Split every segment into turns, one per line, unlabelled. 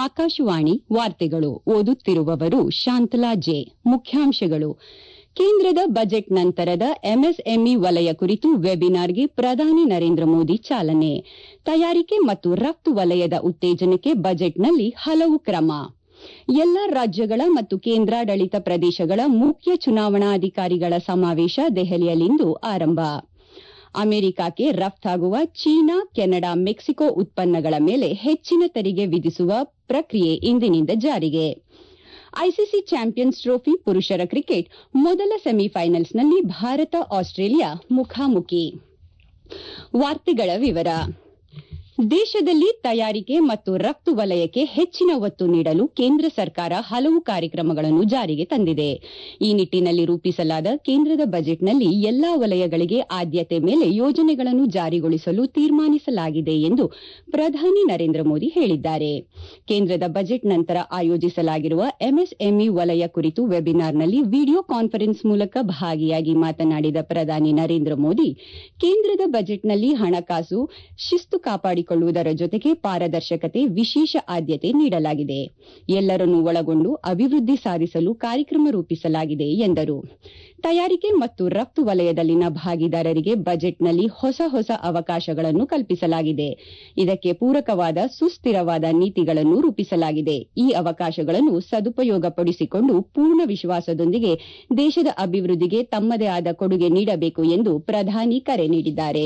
ಆಕಾಶವಾಣಿ ವಾರ್ತೆಗಳು ಓದುತ್ತಿರುವವರು ಶಾಂತಲಾ ಜೆ ಮುಖ್ಯಾಂಶಗಳು ಕೇಂದ್ರದ ಬಜೆಟ್ ನಂತರದ ಎಂಎಸ್ಎಂಇ ವಲಯ ಕುರಿತು ವೆಬಿನಾರ್ಗೆ ಪ್ರಧಾನಿ ನರೇಂದ್ರ ಮೋದಿ ಚಾಲನೆ ತಯಾರಿಕೆ ಮತ್ತು ರಫ್ತು ವಲಯದ ಉತ್ತೇಜನಕ್ಕೆ ಬಜೆಟ್ನಲ್ಲಿ ಹಲವು ಕ್ರಮ ಎಲ್ಲಾ ರಾಜ್ಯಗಳ ಮತ್ತು ಕೇಂದ್ರಾಡಳಿತ ಪ್ರದೇಶಗಳ ಮುಖ್ಯ ಚುನಾವಣಾಧಿಕಾರಿಗಳ ಸಮಾವೇಶ ದೆಹಲಿಯಲ್ಲಿಂದು ಆರಂಭ ಅಮೆರಿಕಕ್ಕೆ ರಫ್ತಾಗುವ ಚೀನಾ ಕೆನಡಾ ಮೆಕ್ಸಿಕೋ ಉತ್ಪನ್ನಗಳ ಮೇಲೆ ಹೆಚ್ಚಿನ ತೆರಿಗೆ ವಿಧಿಸುವ ಪ್ರಕ್ರಿಯೆ ಇಂದಿನಿಂದ ಜಾರಿಗೆ ಐಸಿಸಿ ಚಾಂಪಿಯನ್ಸ್ ಟ್ರೋಫಿ ಪುರುಷರ ಕ್ರಿಕೆಟ್ ಮೊದಲ ಸೆಮಿಫೈನಲ್ಸ್ನಲ್ಲಿ ಭಾರತ ಆಸ್ಟ್ರೇಲಿಯಾ ಮುಖಾಮುಖಿ ವಾರ್ತೆಗಳ ವಿವರ ದೇಶದಲ್ಲಿ ತಯಾರಿಕೆ ಮತ್ತು ರಫ್ತು ವಲಯಕ್ಕೆ ಹೆಚ್ಚಿನ ಒತ್ತು ನೀಡಲು ಕೇಂದ್ರ ಸರ್ಕಾರ ಹಲವು ಕಾರ್ಯಕ್ರಮಗಳನ್ನು ಜಾರಿಗೆ ತಂದಿದೆ ಈ ನಿಟ್ಟಿನಲ್ಲಿ ರೂಪಿಸಲಾದ ಕೇಂದ್ರದ ಬಜೆಟ್ನಲ್ಲಿ ಎಲ್ಲಾ ವಲಯಗಳಿಗೆ ಆದ್ಯತೆ ಮೇಲೆ ಯೋಜನೆಗಳನ್ನು ಜಾರಿಗೊಳಿಸಲು ತೀರ್ಮಾನಿಸಲಾಗಿದೆ ಎಂದು ಪ್ರಧಾನಿ ನರೇಂದ್ರ ಮೋದಿ ಹೇಳಿದ್ದಾರೆ ಕೇಂದ್ರದ ಬಜೆಟ್ ನಂತರ ಆಯೋಜಿಸಲಾಗಿರುವ ಎಂಎಸ್ಎಂಇ ವಲಯ ಕುರಿತು ವೆಬಿನಾರ್ನಲ್ಲಿ ವಿಡಿಯೋ ಕಾನ್ಫರೆನ್ಸ್ ಮೂಲಕ ಭಾಗಿಯಾಗಿ ಮಾತನಾಡಿದ ಪ್ರಧಾನಿ ನರೇಂದ್ರ ಮೋದಿ ಕೇಂದ್ರದ ಬಜೆಟ್ನಲ್ಲಿ ಹಣಕಾಸು ಶಿಸ್ತು ಕಾಪಾಡಿಕೊಳ್ಳುವುದರ ಜೊತೆಗೆ ಪಾರದರ್ಶಕತೆ ವಿಶೇಷ ಆದ್ಯತೆ ನೀಡಲಾಗಿದೆ ಎಲ್ಲರನ್ನೂ ಒಳಗೊಂಡು ಅಭಿವೃದ್ಧಿ ಸಾಧಿಸಲು ಕಾರ್ಯಕ್ರಮ ರೂಪಿಸಲಾಗಿದೆ ಎಂದರು ತಯಾರಿಕೆ ಮತ್ತು ರಫ್ತು ವಲಯದಲ್ಲಿನ ಭಾಗಿದಾರರಿಗೆ ಬಜೆಟ್ನಲ್ಲಿ ಹೊಸ ಹೊಸ ಅವಕಾಶಗಳನ್ನು ಕಲ್ಪಿಸಲಾಗಿದೆ ಇದಕ್ಕೆ ಪೂರಕವಾದ ಸುಸ್ಥಿರವಾದ ನೀತಿಗಳನ್ನು ರೂಪಿಸಲಾಗಿದೆ ಈ ಅವಕಾಶಗಳನ್ನು ಸದುಪಯೋಗಪಡಿಸಿಕೊಂಡು ಪೂರ್ಣ ವಿಶ್ವಾಸದೊಂದಿಗೆ ದೇಶದ ಅಭಿವೃದ್ಧಿಗೆ ತಮ್ಮದೇ ಆದ ಕೊಡುಗೆ ನೀಡಬೇಕು ಎಂದು ಪ್ರಧಾನಿ ಕರೆ ನೀಡಿದ್ದಾರೆ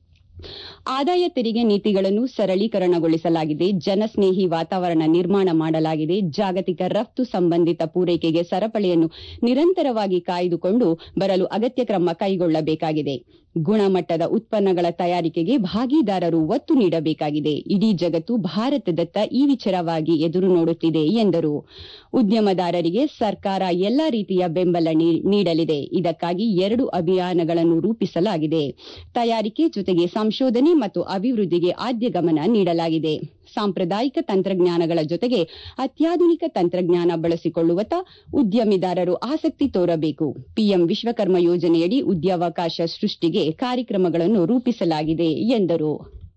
ಆದಾಯ ತೆರಿಗೆ ನೀತಿಗಳನ್ನು ಸರಳೀಕರಣಗೊಳಿಸಲಾಗಿದೆ ಜನಸ್ನೇಹಿ ವಾತಾವರಣ ನಿರ್ಮಾಣ ಮಾಡಲಾಗಿದೆ ಜಾಗತಿಕ ರಫ್ತು ಸಂಬಂಧಿತ ಪೂರೈಕೆಗೆ ಸರಪಳಿಯನ್ನು ನಿರಂತರವಾಗಿ ಕಾಯ್ದುಕೊಂಡು ಬರಲು ಅಗತ್ಯ ಕ್ರಮ ಕೈಗೊಳ್ಳಬೇಕಾಗಿದೆ ಗುಣಮಟ್ಟದ ಉತ್ಪನ್ನಗಳ ತಯಾರಿಕೆಗೆ ಭಾಗಿದಾರರು ಒತ್ತು ನೀಡಬೇಕಾಗಿದೆ ಇಡೀ ಜಗತ್ತು ಭಾರತದತ್ತ ಈ ವಿಚಾರವಾಗಿ ಎದುರು ನೋಡುತ್ತಿದೆ ಎಂದರು ಉದ್ಯಮದಾರರಿಗೆ ಸರ್ಕಾರ ಎಲ್ಲಾ ರೀತಿಯ ಬೆಂಬಲ ನೀಡಲಿದೆ ಇದಕ್ಕಾಗಿ ಎರಡು ಅಭಿಯಾನಗಳನ್ನು ರೂಪಿಸಲಾಗಿದೆ ತಯಾರಿಕೆ ಜೊತೆಗೆ ಸಂಶೋಧನೆ ಮತ್ತು ಅಭಿವೃದ್ಧಿಗೆ ಆದ್ಯ ಗಮನ ನೀಡಲಾಗಿದೆ ಸಾಂಪ್ರದಾಯಿಕ ತಂತ್ರಜ್ಞಾನಗಳ ಜೊತೆಗೆ ಅತ್ಯಾಧುನಿಕ ತಂತ್ರಜ್ಞಾನ ಬಳಸಿಕೊಳ್ಳುವತ್ತ ಉದ್ಯಮಿದಾರರು ಆಸಕ್ತಿ ತೋರಬೇಕು ಪಿಎಂ ವಿಶ್ವಕರ್ಮ ಯೋಜನೆಯಡಿ ಉದ್ಯೋಗಾವಕಾಶ ಸೃಷ್ಟಿಗೆ ಕಾರ್ಯಕ್ರಮಗಳನ್ನು ರೂಪಿಸಲಾಗಿದೆ ಎಂದರು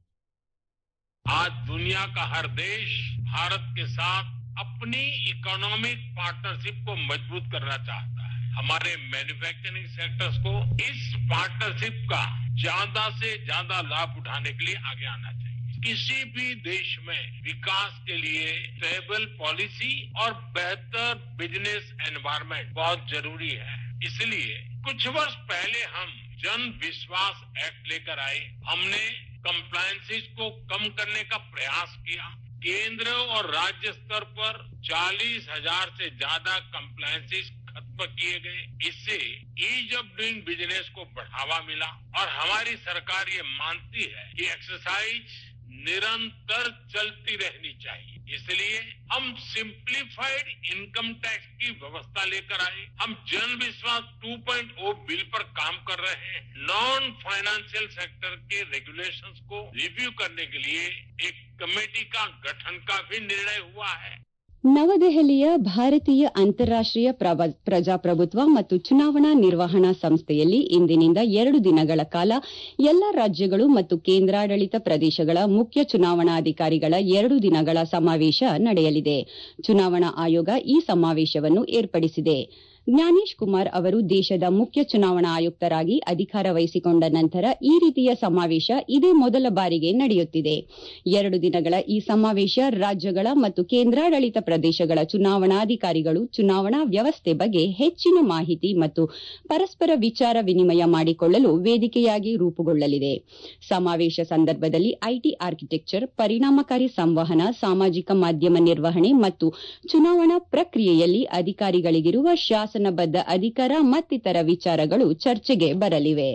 आज दुनिया का हर देश भारत के साथ अपनी इकोनॉमिक पार्टनरशिप को मजबूत करना चाहता है हमारे मैन्युफैक्चरिंग सेक्टर्स को इस पार्टनरशिप का ज्यादा से ज्यादा लाभ उठाने के लिए आगे आना चाहिए किसी भी देश में विकास के लिए स्टेबल पॉलिसी और बेहतर बिजनेस एनवायरमेंट बहुत जरूरी है इसलिए कुछ वर्ष पहले हम जन विश्वास एक्ट लेकर आए हमने कंप्लायंसेस को कम करने का प्रयास किया केंद्र और राज्य स्तर पर चालीस हजार से ज्यादा कंप्लायंसेस खत्म किए गए इससे ईज ऑफ डूइंग बिजनेस को बढ़ावा मिला और हमारी सरकार ये मानती है कि एक्सरसाइज निरंतर चलती रहनी चाहिए इसलिए हम सिंप्लीफाइड इनकम टैक्स की व्यवस्था लेकर आए हम जन विश्वास 2.0 बिल पर काम कर रहे हैं नॉन फाइनेंशियल सेक्टर के रेगुलेशंस को रिव्यू करने के लिए एक कमेटी का गठन का भी निर्णय हुआ है
ನವದೆಹಲಿಯ ಭಾರತೀಯ ಅಂತಾರಾಷ್ಟೀಯ ಪ್ರಜಾಪ್ರಭುತ್ವ ಮತ್ತು ಚುನಾವಣಾ ನಿರ್ವಹಣಾ ಸಂಸ್ಥೆಯಲ್ಲಿ ಇಂದಿನಿಂದ ಎರಡು ದಿನಗಳ ಕಾಲ ಎಲ್ಲಾ ರಾಜ್ಯಗಳು ಮತ್ತು ಕೇಂದ್ರಾಡಳಿತ ಪ್ರದೇಶಗಳ ಮುಖ್ಯ ಚುನಾವಣಾಧಿಕಾರಿಗಳ ಎರಡು ದಿನಗಳ ಸಮಾವೇಶ ನಡೆಯಲಿದೆ ಚುನಾವಣಾ ಆಯೋಗ ಈ ಸಮಾವೇಶವನ್ನು ಏರ್ಪಡಿಸಿದೆ ಜ್ಞಾನೇಶ್ ಕುಮಾರ್ ಅವರು ದೇಶದ ಮುಖ್ಯ ಚುನಾವಣಾ ಆಯುಕ್ತರಾಗಿ ಅಧಿಕಾರ ವಹಿಸಿಕೊಂಡ ನಂತರ ಈ ರೀತಿಯ ಸಮಾವೇಶ ಇದೇ ಮೊದಲ ಬಾರಿಗೆ ನಡೆಯುತ್ತಿದೆ ಎರಡು ದಿನಗಳ ಈ ಸಮಾವೇಶ ರಾಜ್ಯಗಳ ಮತ್ತು ಕೇಂದ್ರಾಡಳಿತ ಪ್ರದೇಶಗಳ ಚುನಾವಣಾಧಿಕಾರಿಗಳು ಚುನಾವಣಾ ವ್ಯವಸ್ಥೆ ಬಗ್ಗೆ ಹೆಚ್ಚಿನ ಮಾಹಿತಿ ಮತ್ತು ಪರಸ್ಪರ ವಿಚಾರ ವಿನಿಮಯ ಮಾಡಿಕೊಳ್ಳಲು ವೇದಿಕೆಯಾಗಿ ರೂಪುಗೊಳ್ಳಲಿದೆ ಸಮಾವೇಶ ಸಂದರ್ಭದಲ್ಲಿ ಐಟಿ ಆರ್ಕಿಟೆಕ್ಚರ್ ಪರಿಣಾಮಕಾರಿ ಸಂವಹನ ಸಾಮಾಜಿಕ ಮಾಧ್ಯಮ ನಿರ್ವಹಣೆ ಮತ್ತು ಚುನಾವಣಾ ಪ್ರಕ್ರಿಯೆಯಲ್ಲಿ ಅಧಿಕಾರಿಗಳಿಗಿರುವ ಶಾಸನ ಶಾಸನಬದ್ದ ಅಧಿಕಾರ ಮತ್ತಿತರ ವಿಚಾರಗಳು ಚರ್ಚೆಗೆ ಬರಲಿವೆ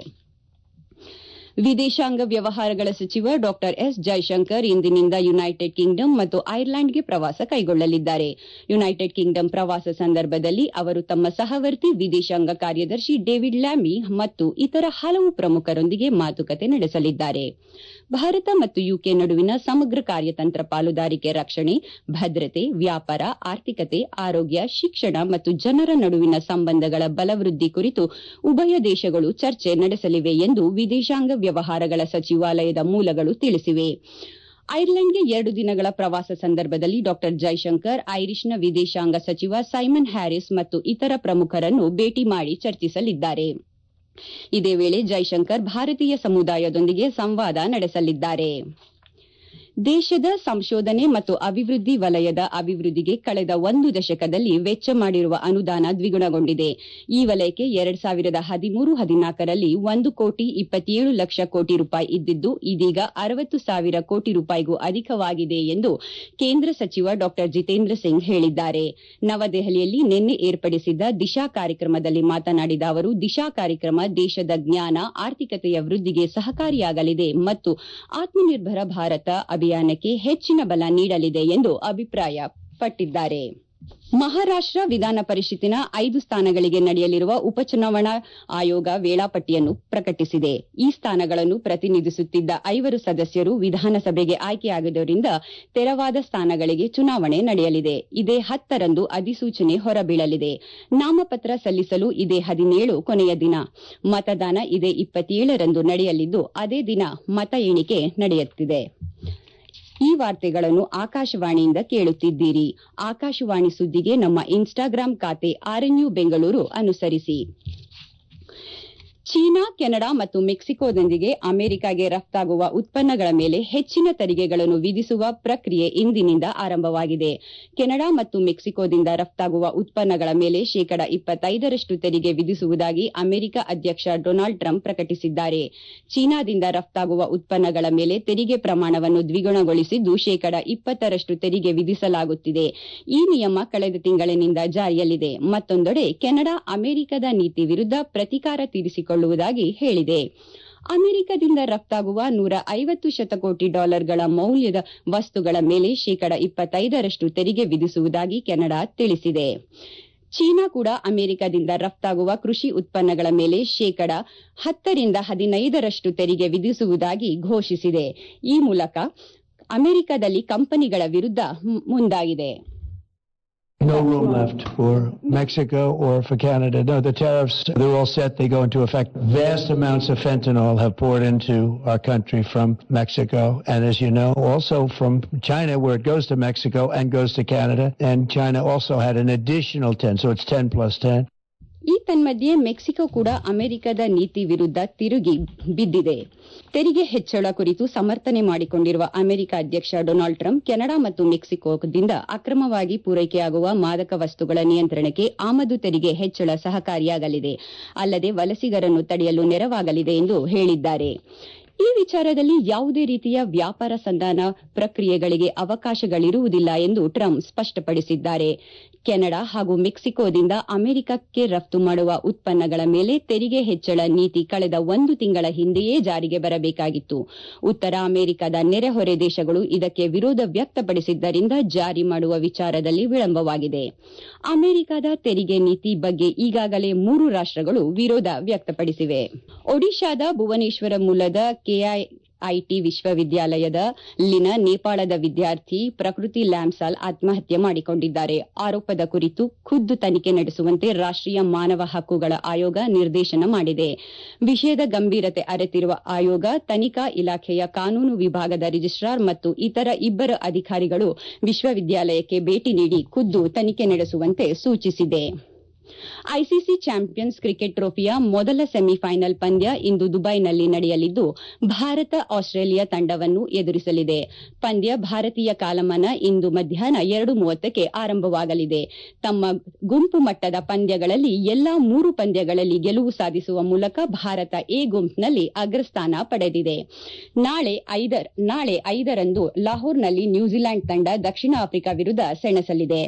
ವಿದೇಶಾಂಗ ವ್ಯವಹಾರಗಳ ಸಚಿವ ಡಾ ಎಸ್ ಜೈಶಂಕರ್ ಇಂದಿನಿಂದ ಯುನೈಟೆಡ್ ಕಿಂಗ್ಡಮ್ ಮತ್ತು ಐರ್ಲೆಂಡ್ಗೆ ಪ್ರವಾಸ ಕೈಗೊಳ್ಳಲಿದ್ದಾರೆ ಯುನೈಟೆಡ್ ಕಿಂಗ್ಡಮ್ ಪ್ರವಾಸ ಸಂದರ್ಭದಲ್ಲಿ ಅವರು ತಮ್ಮ ಸಹವರ್ತಿ ವಿದೇಶಾಂಗ ಕಾರ್ಯದರ್ಶಿ ಡೇವಿಡ್ ಲ್ಯಾಮಿ ಮತ್ತು ಇತರ ಹಲವು ಪ್ರಮುಖರೊಂದಿಗೆ ಮಾತುಕತೆ ನಡೆಸಲಿದ್ದಾರೆ ಭಾರತ ಮತ್ತು ಯುಕೆ ನಡುವಿನ ಸಮಗ್ರ ಕಾರ್ಯತಂತ್ರ ಪಾಲುದಾರಿಕೆ ರಕ್ಷಣೆ ಭದ್ರತೆ ವ್ಯಾಪಾರ ಆರ್ಥಿಕತೆ ಆರೋಗ್ಯ ಶಿಕ್ಷಣ ಮತ್ತು ಜನರ ನಡುವಿನ ಸಂಬಂಧಗಳ ಬಲವೃದ್ಧಿ ಕುರಿತು ಉಭಯ ದೇಶಗಳು ಚರ್ಚೆ ನಡೆಸಲಿವೆ ಎಂದು ವಿದೇಶಾಂಗ ವ್ಯವಹಾರಗಳ ಸಚಿವಾಲಯದ ಮೂಲಗಳು ತಿಳಿಸಿವೆ ಐರ್ಲೆಂಡ್ಗೆ ಎರಡು ದಿನಗಳ ಪ್ರವಾಸ ಸಂದರ್ಭದಲ್ಲಿ ಡಾ ಜೈಶಂಕರ್ ಐರಿಷ್ನ ವಿದೇಶಾಂಗ ಸಚಿವ ಸೈಮನ್ ಹ್ಯಾರಿಸ್ ಮತ್ತು ಇತರ ಪ್ರಮುಖರನ್ನು ಭೇಟಿ ಮಾಡಿ ಚರ್ಚಿಸಲಿದ್ದಾರೆ ಇದೇ ವೇಳೆ ಜೈಶಂಕರ್ ಭಾರತೀಯ ಸಮುದಾಯದೊಂದಿಗೆ ಸಂವಾದ ನಡೆಸಲಿದ್ದಾರೆ ದೇಶದ ಸಂಶೋಧನೆ ಮತ್ತು ಅಭಿವೃದ್ಧಿ ವಲಯದ ಅಭಿವೃದ್ಧಿಗೆ ಕಳೆದ ಒಂದು ದಶಕದಲ್ಲಿ ವೆಚ್ಚ ಮಾಡಿರುವ ಅನುದಾನ ದ್ವಿಗುಣಗೊಂಡಿದೆ ಈ ವಲಯಕ್ಕೆ ಎರಡ್ ಸಾವಿರದ ಹದಿಮೂರು ಹದಿನಾಲ್ಕರಲ್ಲಿ ಒಂದು ಕೋಟಿ ಇಪ್ಪತ್ತೇಳು ಲಕ್ಷ ಕೋಟಿ ರೂಪಾಯಿ ಇದ್ದಿದ್ದು ಇದೀಗ ಅರವತ್ತು ಸಾವಿರ ಕೋಟಿ ರೂಪಾಯಿಗೂ ಅಧಿಕವಾಗಿದೆ ಎಂದು ಕೇಂದ್ರ ಸಚಿವ ಡಾ ಜಿತೇಂದ್ರ ಸಿಂಗ್ ಹೇಳಿದ್ದಾರೆ ನವದೆಹಲಿಯಲ್ಲಿ ನಿನ್ನೆ ಏರ್ಪಡಿಸಿದ್ದ ದಿಶಾ ಕಾರ್ಯಕ್ರಮದಲ್ಲಿ ಮಾತನಾಡಿದ ಅವರು ದಿಶಾ ಕಾರ್ಯಕ್ರಮ ದೇಶದ ಜ್ಞಾನ ಆರ್ಥಿಕತೆಯ ವೃದ್ಧಿಗೆ ಸಹಕಾರಿಯಾಗಲಿದೆ ಮತ್ತು ಆತ್ಮನಿರ್ಭರ ಭಾರತ ಅಭಿಯಾನಕ್ಕೆ ಹೆಚ್ಚಿನ ಬಲ ನೀಡಲಿದೆ ಎಂದು ಅಭಿಪ್ರಾಯಪಟ್ಟಿದ್ದಾರೆ ಮಹಾರಾಷ್ಟ ವಿಧಾನ ಪರಿಷತ್ತಿನ ಐದು ಸ್ಥಾನಗಳಿಗೆ ನಡೆಯಲಿರುವ ಉಪಚುನಾವಣಾ ಆಯೋಗ ವೇಳಾಪಟ್ಟಿಯನ್ನು ಪ್ರಕಟಿಸಿದೆ ಈ ಸ್ಥಾನಗಳನ್ನು ಪ್ರತಿನಿಧಿಸುತ್ತಿದ್ದ ಐವರು ಸದಸ್ಯರು ವಿಧಾನಸಭೆಗೆ ಆಯ್ಕೆಯಾಗಿರುವುದರಿಂದ ತೆರವಾದ ಸ್ಥಾನಗಳಿಗೆ ಚುನಾವಣೆ ನಡೆಯಲಿದೆ ಇದೇ ಹತ್ತರಂದು ಅಧಿಸೂಚನೆ ಹೊರಬೀಳಲಿದೆ ನಾಮಪತ್ರ ಸಲ್ಲಿಸಲು ಇದೇ ಹದಿನೇಳು ಕೊನೆಯ ದಿನ ಮತದಾನ ಇದೇ ಇಪ್ಪತ್ತೇಳರಂದು ನಡೆಯಲಿದ್ದು ಅದೇ ದಿನ ಮತ ಎಣಿಕೆ ನಡೆಯುತ್ತಿದೆ ಈ ವಾರ್ತೆಗಳನ್ನು ಆಕಾಶವಾಣಿಯಿಂದ ಕೇಳುತ್ತಿದ್ದೀರಿ ಆಕಾಶವಾಣಿ ಸುದ್ದಿಗೆ ನಮ್ಮ ಇನ್ಸ್ಟಾಗ್ರಾಂ ಖಾತೆ ಆರ್ಎನ್ಯು ಬೆಂಗಳೂರು ಅನುಸರಿಸಿ ಚೀನಾ ಕೆನಡಾ ಮತ್ತು ಮೆಕ್ಸಿಕೋದೊಂದಿಗೆ ಅಮೆರಿಕಾಗೆ ರಫ್ತಾಗುವ ಉತ್ಪನ್ನಗಳ ಮೇಲೆ ಹೆಚ್ಚಿನ ತೆರಿಗೆಗಳನ್ನು ವಿಧಿಸುವ ಪ್ರಕ್ರಿಯೆ ಇಂದಿನಿಂದ ಆರಂಭವಾಗಿದೆ ಕೆನಡಾ ಮತ್ತು ಮೆಕ್ಸಿಕೋದಿಂದ ರಫ್ತಾಗುವ ಉತ್ಪನ್ನಗಳ ಮೇಲೆ ಶೇಕಡ ಇಪ್ಪತ್ತೈದರಷ್ಟು ತೆರಿಗೆ ವಿಧಿಸುವುದಾಗಿ ಅಮೆರಿಕ ಅಧ್ಯಕ್ಷ ಡೊನಾಲ್ಡ್ ಟ್ರಂಪ್ ಪ್ರಕಟಿಸಿದ್ದಾರೆ ಚೀನಾದಿಂದ ರಫ್ತಾಗುವ ಉತ್ಪನ್ನಗಳ ಮೇಲೆ ತೆರಿಗೆ ಪ್ರಮಾಣವನ್ನು ದ್ವಿಗುಣಗೊಳಿಸಿದ್ದು ಶೇಕಡ ಇಪ್ಪತ್ತರಷ್ಟು ತೆರಿಗೆ ವಿಧಿಸಲಾಗುತ್ತಿದೆ ಈ ನಿಯಮ ಕಳೆದ ತಿಂಗಳಿನಿಂದ ಜಾರಿಯಲ್ಲಿದೆ ಮತ್ತೊಂದೆಡೆ ಕೆನಡಾ ಅಮೆರಿಕದ ನೀತಿ ವಿರುದ್ಧ ಪ್ರತಿಕಾರ ತೀರಿಸಿಕೊಳ್ಳುವುದಾಗಿ ಹೇಳಿದೆ ಅಮೆರಿಕದಿಂದ ರಫ್ತಾಗುವ ನೂರ ಐವತ್ತು ಶತಕೋಟಿ ಡಾಲರ್ಗಳ ಮೌಲ್ಯದ ವಸ್ತುಗಳ ಮೇಲೆ ಶೇಕಡ ಇಪ್ಪತ್ತೈದರಷ್ಟು ತೆರಿಗೆ ವಿಧಿಸುವುದಾಗಿ ಕೆನಡಾ ತಿಳಿಸಿದೆ ಚೀನಾ ಕೂಡ ಅಮೆರಿಕದಿಂದ ರಫ್ತಾಗುವ ಕೃಷಿ ಉತ್ಪನ್ನಗಳ ಮೇಲೆ ಶೇಕಡ ಹತ್ತರಿಂದ ಹದಿನೈದರಷ್ಟು ತೆರಿಗೆ ವಿಧಿಸುವುದಾಗಿ ಘೋಷಿಸಿದೆ ಈ ಮೂಲಕ ಅಮೆರಿಕದಲ್ಲಿ ಕಂಪನಿಗಳ ವಿರುದ್ಧ ಮುಂದಾಗಿದೆ
No room left for Mexico or for Canada. No, the tariffs, they're all set. They go into effect. Vast amounts of fentanyl have poured into our country from Mexico. And as you know, also from China, where it goes to Mexico and goes to Canada. And China also had an additional 10. So it's 10 plus 10.
ಈ ತನ್ಮಧ್ಯೆ Mexico ಕೂಡ ಅಮೆರಿಕದ ನೀತಿ ವಿರುದ್ಧ ತಿರುಗಿ ಬಿದ್ದಿದೆ ತೆರಿಗೆ ಹೆಚ್ಚಳ ಕುರಿತು ಸಮರ್ಥನೆ ಮಾಡಿಕೊಂಡಿರುವ ಅಮೆರಿಕ ಅಧ್ಯಕ್ಷ ಡೊನಾಲ್ಡ್ ಟ್ರಂಪ್ ಕೆನಡಾ ಮತ್ತು ಮೆಕ್ಸಿಕೋದಿಂದ ಅಕ್ರಮವಾಗಿ ಪೂರೈಕೆಯಾಗುವ ಮಾದಕ ವಸ್ತುಗಳ ನಿಯಂತ್ರಣಕ್ಕೆ ಆಮದು ತೆರಿಗೆ ಹೆಚ್ಚಳ ಸಹಕಾರಿಯಾಗಲಿದೆ ಅಲ್ಲದೆ ವಲಸಿಗರನ್ನು ತಡೆಯಲು ನೆರವಾಗಲಿದೆ ಎಂದು ಹೇಳಿದ್ದಾರೆ ಈ ವಿಚಾರದಲ್ಲಿ ಯಾವುದೇ ರೀತಿಯ ವ್ಯಾಪಾರ ಸಂಧಾನ ಪ್ರಕ್ರಿಯೆಗಳಿಗೆ ಅವಕಾಶಗಳಿರುವುದಿಲ್ಲ ಎಂದು ಟ್ರಂಪ್ ಸ್ಪಷ್ಟಪಡಿಸಿದ್ದಾರೆ ಕೆನಡಾ ಹಾಗೂ ಮೆಕ್ಸಿಕೋದಿಂದ ಅಮೆರಿಕಕ್ಕೆ ರಫ್ತು ಮಾಡುವ ಉತ್ಪನ್ನಗಳ ಮೇಲೆ ತೆರಿಗೆ ಹೆಚ್ಚಳ ನೀತಿ ಕಳೆದ ಒಂದು ತಿಂಗಳ ಹಿಂದೆಯೇ ಜಾರಿಗೆ ಬರಬೇಕಾಗಿತ್ತು ಉತ್ತರ ಅಮೆರಿಕದ ನೆರೆಹೊರೆ ದೇಶಗಳು ಇದಕ್ಕೆ ವಿರೋಧ ವ್ಯಕ್ತಪಡಿಸಿದ್ದರಿಂದ ಜಾರಿ ಮಾಡುವ ವಿಚಾರದಲ್ಲಿ ವಿಳಂಬವಾಗಿದೆ ಅಮೆರಿಕದ ತೆರಿಗೆ ನೀತಿ ಬಗ್ಗೆ ಈಗಾಗಲೇ ಮೂರು ರಾಷ್ಟಗಳು ವಿರೋಧ ವ್ಯಕ್ತಪಡಿಸಿವೆ ಒಡಿಶಾದ ಭುವನೇಶ್ವರ ಮೂಲದ ಕೆಐಐಟಿ ವಿಶ್ವವಿದ್ಯಾಲಯದಲ್ಲಿನ ನೇಪಾಳದ ವಿದ್ಯಾರ್ಥಿ ಪ್ರಕೃತಿ ಲ್ಯಾಂಸಾಲ್ ಆತ್ಮಹತ್ಯೆ ಮಾಡಿಕೊಂಡಿದ್ದಾರೆ ಆರೋಪದ ಕುರಿತು ಖುದ್ದು ತನಿಖೆ ನಡೆಸುವಂತೆ ರಾಷ್ಟೀಯ ಮಾನವ ಹಕ್ಕುಗಳ ಆಯೋಗ ನಿರ್ದೇಶನ ಮಾಡಿದೆ ವಿಷಯದ ಗಂಭೀರತೆ ಅರಿತಿರುವ ಆಯೋಗ ತನಿಖಾ ಇಲಾಖೆಯ ಕಾನೂನು ವಿಭಾಗದ ರಿಜಿಸ್ಟ್ರಾರ್ ಮತ್ತು ಇತರ ಇಬ್ಬರು ಅಧಿಕಾರಿಗಳು ವಿಶ್ವವಿದ್ಯಾಲಯಕ್ಕೆ ಭೇಟಿ ನೀಡಿ ಖುದ್ದು ತನಿಖೆ ನಡೆಸುವಂತೆ ಸೂಚಿಸಿದೆ ಐಸಿಸಿ ಚಾಂಪಿಯನ್ಸ್ ಕ್ರಿಕೆಟ್ ಟ್ರೋಫಿಯ ಮೊದಲ ಸೆಮಿಫೈನಲ್ ಪಂದ್ಯ ಇಂದು ದುಬೈನಲ್ಲಿ ನಡೆಯಲಿದ್ದು ಭಾರತ ಆಸ್ಟ್ರೇಲಿಯಾ ತಂಡವನ್ನು ಎದುರಿಸಲಿದೆ ಪಂದ್ಯ ಭಾರತೀಯ ಕಾಲಮಾನ ಇಂದು ಮಧ್ಯಾಹ್ನ ಎರಡು ಮೂವತ್ತಕ್ಕೆ ಆರಂಭವಾಗಲಿದೆ ತಮ್ಮ ಗುಂಪು ಮಟ್ಟದ ಪಂದ್ಯಗಳಲ್ಲಿ ಎಲ್ಲಾ ಮೂರು ಪಂದ್ಯಗಳಲ್ಲಿ ಗೆಲುವು ಸಾಧಿಸುವ ಮೂಲಕ ಭಾರತ ಎ ಗುಂಪಿನಲ್ಲಿ ಅಗ್ರಸ್ಥಾನ ಪಡೆದಿದೆ ನಾಳೆ ನಾಳೆ ಐದರಂದು ಲಾಹೋರ್ನಲ್ಲಿ ನ್ಯೂಜಿಲೆಂಡ್ ತಂಡ ದಕ್ಷಿಣ ಆಫ್ರಿಕಾ ವಿರುದ್ಧ ಸೆಣಸಲಿದೆ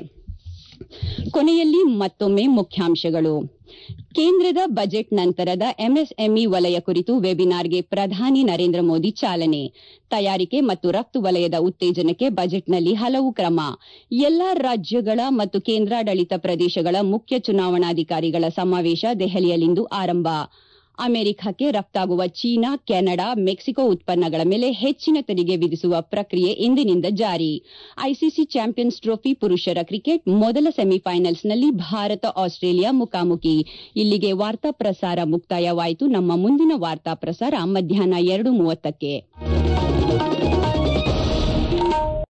ಕೊನೆಯಲ್ಲಿ ಮತ್ತೊಮ್ಮೆ ಮುಖ್ಯಾಂಶಗಳು ಕೇಂದ್ರದ ಬಜೆಟ್ ನಂತರದ ಎಂಎಸ್ಎಂಇ ವಲಯ ಕುರಿತು ವೆಬಿನಾರ್ಗೆ ಪ್ರಧಾನಿ ನರೇಂದ್ರ ಮೋದಿ ಚಾಲನೆ ತಯಾರಿಕೆ ಮತ್ತು ರಫ್ತು ವಲಯದ ಉತ್ತೇಜನಕ್ಕೆ ಬಜೆಟ್ನಲ್ಲಿ ಹಲವು ಕ್ರಮ ಎಲ್ಲಾ ರಾಜ್ಯಗಳ ಮತ್ತು ಕೇಂದ್ರಾಡಳಿತ ಪ್ರದೇಶಗಳ ಮುಖ್ಯ ಚುನಾವಣಾಧಿಕಾರಿಗಳ ಸಮಾವೇಶ ದೆಹಲಿಯಲ್ಲಿಂದು ಆರಂಭ ಅಮೆರಿಕಕ್ಕೆ ರಫ್ತಾಗುವ ಚೀನಾ ಕೆನಡಾ ಮೆಕ್ಸಿಕೋ ಉತ್ಪನ್ನಗಳ ಮೇಲೆ ಹೆಚ್ಚಿನ ತೆರಿಗೆ ವಿಧಿಸುವ ಪ್ರಕ್ರಿಯೆ ಇಂದಿನಿಂದ ಜಾರಿ ಐಸಿಸಿ ಚಾಂಪಿಯನ್ಸ್ ಟ್ರೋಫಿ ಪುರುಷರ ಕ್ರಿಕೆಟ್ ಮೊದಲ ಸೆಮಿಫೈನಲ್ಸ್ನಲ್ಲಿ ಭಾರತ ಆಸ್ಟ್ರೇಲಿಯಾ ಮುಖಾಮುಖಿ ಇಲ್ಲಿಗೆ ವಾರ್ತಾ ಪ್ರಸಾರ ಮುಕ್ತಾಯವಾಯಿತು ನಮ್ಮ ಮುಂದಿನ ವಾರ್ತಾ ಪ್ರಸಾರ ಮಧ್ಯಾಹ್ನ ಎರಡು ಮೂವತ್ತಕ್ಕೆ